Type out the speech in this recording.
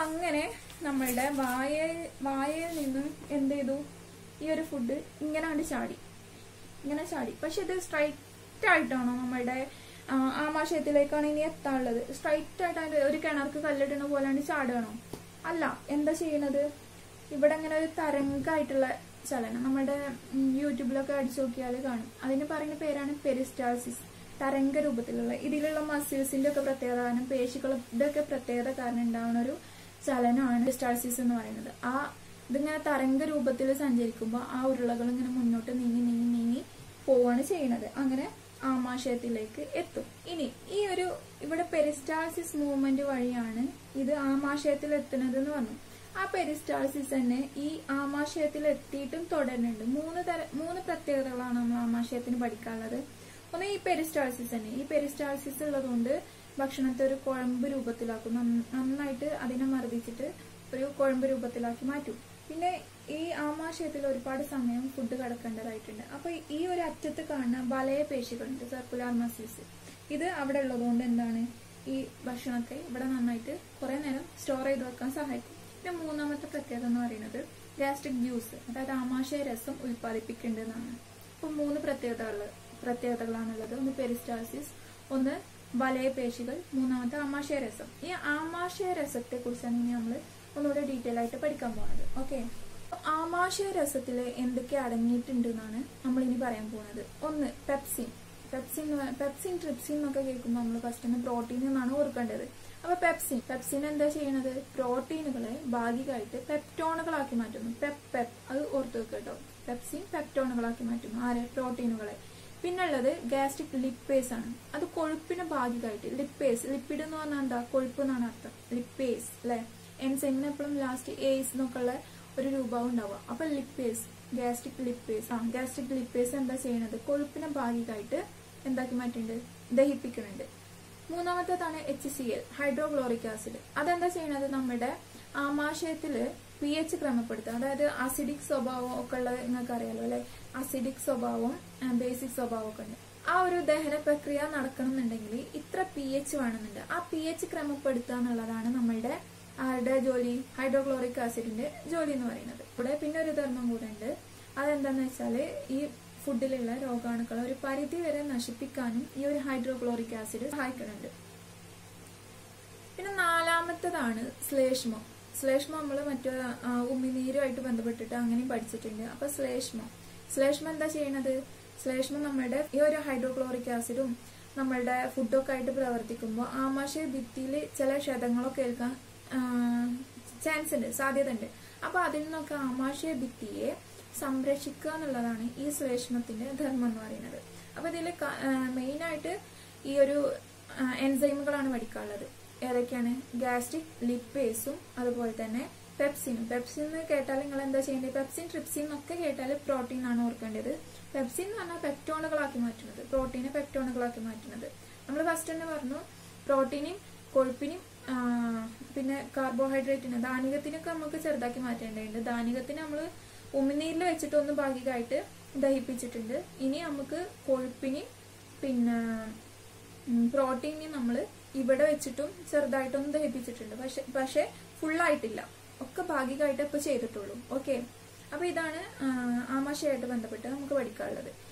അങ്ങനെ നമ്മളുടെ വായ വായയിൽ നിന്നും എന്ത് ചെയ്തു ഈ ഒരു ഫുഡ് ഇങ്ങനെ കണ്ട് ചാടി ഇങ്ങനെ ചാടി പക്ഷെ ഇത് സ്ട്രൈറ്റ് ആയിട്ടാണോ നമ്മളുടെ ആ, ആമാശയത്തിലേക്കാണ് ഇനി എത്താനുള്ളത് സ്ട്രൈറ്റ് ആയിട്ട് അതിന്റെ ഒരു കിണർക്ക് കല്ലിടുന്ന പോലാണ്ട് ചാടുകയാണോ അല്ല എന്താ ചെയ്യണത് ഇവിടെ ഇങ്ങനെ ഒരു തരംഗമായിട്ടുള്ള ചലനം നമ്മുടെ ഉം, യൂട്യൂബിലൊക്കെ അടിച്ചു നോക്കിയാൽ കാണും അതിന് പറയുന്ന പേരാണ് പെരിസ്റ്റാൾസിസ് തരംഗ രൂപത്തിലുള്ള ഇതിലുള്ള മസിൽസിന്റെ ഒക്കെ പ്രത്യേകത കാരണം പേശികളുടെ ഒക്കെ പ്രത്യേകത കാരണം ഉണ്ടാവുന്ന ഒരു ചലനമാണ് പെരിസ്റ്റാൾസിസ് എന്ന് പറയുന്നത് ആ ഇതിങ്ങനെ തരംഗ രൂപത്തിൽ സഞ്ചരിക്കുമ്പോൾ ആ ഉരുളകൾ ഇങ്ങനെ മുന്നോട്ട് നീങ്ങി നീങ്ങി നീങ്ങി പോവാണ് ചെയ്യുന്നത് അങ്ങനെ ആമാശയത്തിലേക്ക് എത്തും ഇനി ഈ ഒരു ഇവിടെ പെരിസ്റ്റാൾസിസ് മൂവ്മെന്റ് വഴിയാണ് ഇത് ആമാശയത്തിൽ എത്തുന്നത് എന്ന് പറഞ്ഞു ആ പെരിസ്റ്റാൾസിസ് തന്നെ ഈ ആമാശയത്തിൽ എത്തിയിട്ടും തുടരുന്നുണ്ട് മൂന്ന് തര മൂന്ന് പ്രത്യേകതകളാണ് നമ്മൾ ആമാശയത്തിന് പഠിക്കാനുള്ളത് ഒന്ന് ഈ പെരിസ്റ്റാൾസിസ് തന്നെ ഈ പെരിസ്റ്റാൾസിസ് ഉള്ളതുകൊണ്ട് ഭക്ഷണത്തെ ഒരു കുഴമ്പ് രൂപത്തിലാക്കും നന്ന- നന്നായിട്ട് അതിനെ മർദ്ദിച്ചിട്ട് ഒരു കുഴമ്പ് രൂപത്തിലാക്കി മാറ്റും പിന്നെ ഈ ആമാശയത്തിൽ ഒരുപാട് സമയം ഫുഡ് കടക്കേണ്ടതായിട്ടുണ്ട് അപ്പൊ ഈ ഒരു അറ്റത്ത് കാണുന്ന വലയ പേശികളുണ്ട് സർക്കുലാർ മസിൽസ് ഇത് അവിടെ ഉള്ളതുകൊണ്ട് എന്താണ് ഈ ഭക്ഷണത്തെ ഇവിടെ നന്നായിട്ട് കുറെ നേരം സ്റ്റോർ ചെയ്ത് വെക്കാൻ സഹായിക്കും പിന്നെ മൂന്നാമത്തെ പ്രത്യേകത എന്ന് പറയുന്നത് ഗാസ്ട്രിക് ജ്യൂസ് അതായത് ആമാശയ രസം ഉൽപ്പാദിപ്പിക്കേണ്ടതാണ് അപ്പൊ മൂന്ന് പ്രത്യേകതകൾ പ്രത്യേകതകളാണുള്ളത് ഒന്ന് പെരിസ്റ്റാൾസിസ് ഒന്ന് വലയ പേശികൾ മൂന്നാമത്തെ ആമാശയ രസം ഈ ആമാശയ രസത്തെ കുറിച്ചാണ് ഇനി നമ്മൾ ഒന്നുകൂടെ ഡീറ്റെയിൽ ആയിട്ട് പഠിക്കാൻ പോകുന്നത് ഓക്കെ ആമാശയ രസത്തിൽ എന്തൊക്കെ അടങ്ങിയിട്ടുണ്ട് എന്നാണ് നമ്മൾ ഇനി പറയാൻ പോകുന്നത് ഒന്ന് പെപ്സിൻ പെപ്സിൻ എന്ന് പറ- പെപ്സിൻ ട്രിപ്സിൻ എന്നൊക്കെ കേൾക്കുമ്പോൾ നമ്മൾ ഫസ്റ്റ് തന്നെ പ്രോട്ടീൻ എന്നാണ് ഓർക്കേണ്ടത് അപ്പൊ പെപ്സിൻ പെപ്സിൻ എന്താ ചെയ്യണത് പ്രോട്ടീനുകളെ ഭാഗികമായിട്ട് പെപ്റ്റോണുകളാക്കി മാറ്റുന്നു പെപ് പെപ് അത് ഓർത്ത് വെക്കുക കേട്ടോ പെപ്സിൻ പെപ്റ്റോണുകളാക്കി മാറ്റുന്നു ആരെ പ്രോട്ടീനുകളെ പിന്നുള്ളത് ഗാസ്ട്രിക് ലിപ്പേസ് ആണ് അത് കൊഴുപ്പിന് ഭാഗികമായിട്ട് ലിപ്പേസ് ലിപ്പിഡ് എന്ന് പറഞ്ഞാൽ എന്താ കൊഴുപ്പ് എന്നാണ് അർത്ഥം ലിപ്പേസ് അല്ലെ എൻസൈമിന് എപ്പോഴും ലാസ്റ്റ് ഏസ് എന്നൊക്കെ ഉള്ള ഒരു രൂപവും ഉണ്ടാവുക അപ്പൊ ലിപ്പേസ് ഗാസ്ട്രിക് ലിപ്പേസ് ആ ഗാസ്ട്രിക് ലിപ്പേസ് എന്താ ചെയ്യണത് കൊഴുപ്പിനെ ഭാഗികമായിട്ട് എന്താക്കി മാറ്റുന്നുണ്ട് ദഹിപ്പിക്കുന്നുണ്ട് മൂന്നാമത്തേതാണ് H C L hydrochloric acid അതെന്താ ചെയ്യണത് നമ്മുടെ ആമാശയത്തില് പി എച്ച് ക്രമപ്പെടുത്തുക അതായത് അസിഡിക് സ്വഭാവം ഒക്കെ ഉള്ളത് നിങ്ങൾക്ക് അറിയാലോ അല്ലെ അസിഡിക് സ്വഭാവവും ബേസിക് സ്വഭാവം ഒക്കെ ഉണ്ട് ആ ഒരു ദഹന പ്രക്രിയ നടക്കണമെന്നുണ്ടെങ്കിൽ ഇത്ര പി എച്ച് വേണമെന്നുണ്ട് ആ പി എച്ച് ക്രമപ്പെടുത്തുക എന്നുള്ളതാണ് നമ്മളുടെ ആരുടെ ജോലി ഹൈഡ്രോക്ലോറിക് ആസിഡിന്റെ ജോലി എന്ന് പറയുന്നത് ഇവിടെ പിന്നെ ഒരു ധർമ്മം കൂടെ ഉണ്ട് അതെന്താന്ന് വെച്ചാല് ഈ ഫുഡിലുള്ള രോഗാണുക്കളെ ഒരു പരിധി വരെ നശിപ്പിക്കാനും ഈ ഒരു ഹൈഡ്രോക്ലോറിക് ആസിഡ് സഹായിക്കുന്നുണ്ട് പിന്നെ നാലാമത്തതാണ് ശ്ലേഷ്മം ശ്ലേഷ്മം നമ്മൾ മറ്റു ആ, ഉമിനീരുമായിട്ട് ബന്ധപ്പെട്ടിട്ട് അങ്ങനെയും പഠിച്ചിട്ടുണ്ട് അപ്പൊ ശ്ലേഷ്മം ശ്ലേഷ്മം എന്താ ചെയ്യണത് ശ്ലേഷ്മം നമ്മുടെ ഈ ഒരു ഹൈഡ്രോക്ലോറിക് ആസിഡും നമ്മളുടെ ഫുഡൊക്കെ ആയിട്ട് പ്രവർത്തിക്കുമ്പോൾ ആമാശയ ഭിത്തിയിൽ ചില ക്ഷതങ്ങളൊക്കെ ഏൽക്കാൻ ചാൻസ് ഉണ്ട് സാധ്യത ഉണ്ട് അപ്പൊ അതിൽ നിന്നൊക്കെ ആമാശയ ഭിത്തിയെ സംരക്ഷിക്കുക എന്നുള്ളതാണ് ഈ ശ്ലേഷ്മത്തിന്റെ ധർമ്മം എന്ന് പറയുന്നത് അപ്പൊ ഇതിൽ മെയിൻ ആയിട്ട് ഈ ഒരു എൻസൈമുകളാണ് പഠിക്കാനുള്ളത് ഏതൊക്കെയാണ് ഗാസ്ട്രിക് ലിപ്പേസും അതുപോലെ തന്നെ പെപ്സിനും പെപ്സിൻ എന്ന് കേട്ടാൽ നിങ്ങൾ എന്താ ചെയ്യേണ്ടത് പെപ്സിൻ ട്രിപ്സിൻ എന്നൊക്കെ കേട്ടാൽ പ്രോട്ടീൻ ആണ് ഓർക്കേണ്ടത് പെപ്സിൻ എന്ന് പറഞ്ഞാൽ പെപ്റ്റോണുകളാക്കി മാറ്റുന്നത് പ്രോട്ടീനെ പെപ്റ്റോണുകളാക്കി മാറ്റുന്നത് നമ്മൾ ഫസ്റ്റ് തന്നെ പറഞ്ഞു പ്രോട്ടീനും കൊഴുപ്പിനും ആ, പിന്നെ കാർബോഹൈഡ്രേറ്റിന് ധാനികത്തിനൊക്കെ നമുക്ക് ചെറുതാക്കി മാറ്റേണ്ടതുണ്ട് ധാനികത്തിന് നമ്മൾ ഉമിനീരിൽ വെച്ചിട്ട് ഒന്ന് ഭാഗികമായിട്ട് ദഹിപ്പിച്ചിട്ടുണ്ട് ഇനി നമുക്ക് കൊഴുപ്പിന് പിന്നെ പ്രോട്ടീനെ നമ്മൾ ഇവിടെ വെച്ചിട്ടും ചെറുതായിട്ടൊന്നും ദഹിപ്പിച്ചിട്ടുണ്ട് പക്ഷെ പക്ഷെ ഫുള്ളായിട്ടില്ല ഒക്കെ ഭാഗികമായിട്ട് ഇപ്പൊ ചെയ്തിട്ടുള്ളൂ ഓക്കെ അപ്പൊ ഇതാണ് ആ, ആമാശയമായിട്ട് ബന്ധപ്പെട്ട് നമുക്ക് പഠിക്കാനുള്ളത്